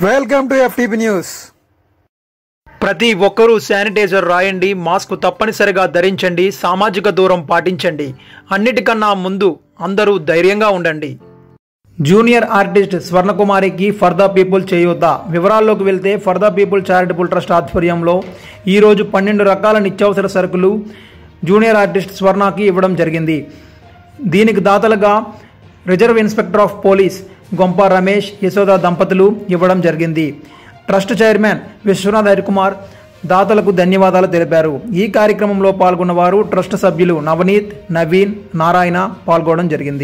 Welcome to FTP news ప్రతి ఒక్కరూ sanitiser రాయండి మాస్క్ తప్పనిసరిగా ధరించండి సామాజిక దూరం పాటించండి అన్నిటికన్నా ముందు అందరూ ధైర్యంగా ఉండండి జూనియర్ ఆర్టిస్ట్ స్వర్ణకుమారికి ఫర్ ద పీపుల్ చేయూత వివరాల్లోకి వెళ్తే for the people charitable trust ఆధ్వర్యంలో ఈరోజు పన్నెండు రకాల నిత్యావసర సరుకులు జూనియర్ ఆర్టిస్ట్ స్వర్ణకి ఇవ్వడం జరిగింది దీనికి దాతలుగా reserve inspector of police Gompa Ramesh Yashoda దంపతులు ఇవ్వడం జరిగింది ట్రస్ట్ చైర్మన్ విశ్వనాథ్ హరికుమార్ దాతలకు ధన్యవాదాలు తెలిపారు ఈ కార్యక్రమంలో పాల్గొన్న వారు ట్రస్ట్ సభ్యులు నవనీత్ నవీన్ నారాయణ పాల్గొనడం జరిగింది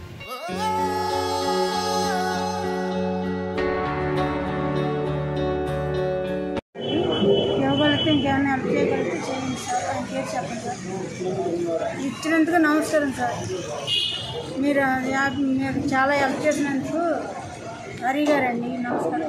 ఇవ్వగలిగితే ఇంకేమైనా హెల్ప్ చేయగలిగితే చేయండి సార్ అని పేరు చెప్పండి సార్ ఇచ్చినందుకు నమస్కారం సార్ మీరు యా- మీరు చాలా హెల్ప్ చేసినందుకు హరి గారండి నమస్కారం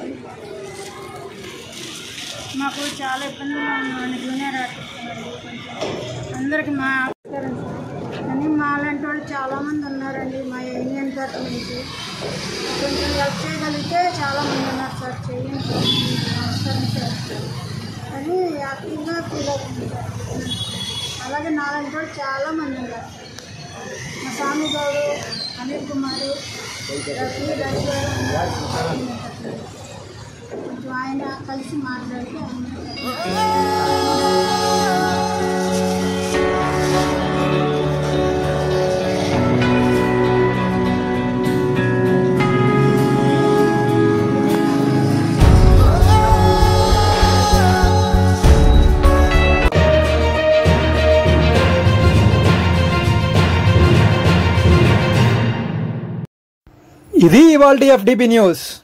మాకు చాలా ఇబ్బందిగా ఉన్నాను జూనియర్ ఆర్టిస్ట్ అండి కొంచెం అందరికి మా నమస్కారం సార్ కానీ మా లాంటి వాళ్ళు చాలామంది ఉన్నారండి మా యూనియన్ తరఫు నుంచి కొంచెం హెల్ప్ చేయగలిగితే చాలామంది ఉన్నారు సార్ చేయండి సార్ నమస్కారం సార్ అని యాక్టివ్గా ఫీల్ అవుతుంది సార్ అలాగే నాలాంటి వాళ్ళు చాలా మంది ఉన్నారు మా స్వామి గౌడు అనిల్ కుమార్ రవి రవి గారు ఉన్నారు. కొంచెం ఆయన కలిసి మాట్లాడితే అందరూ ఇది ఇవాల్టి ఎఫ్టీపీ న్యూస్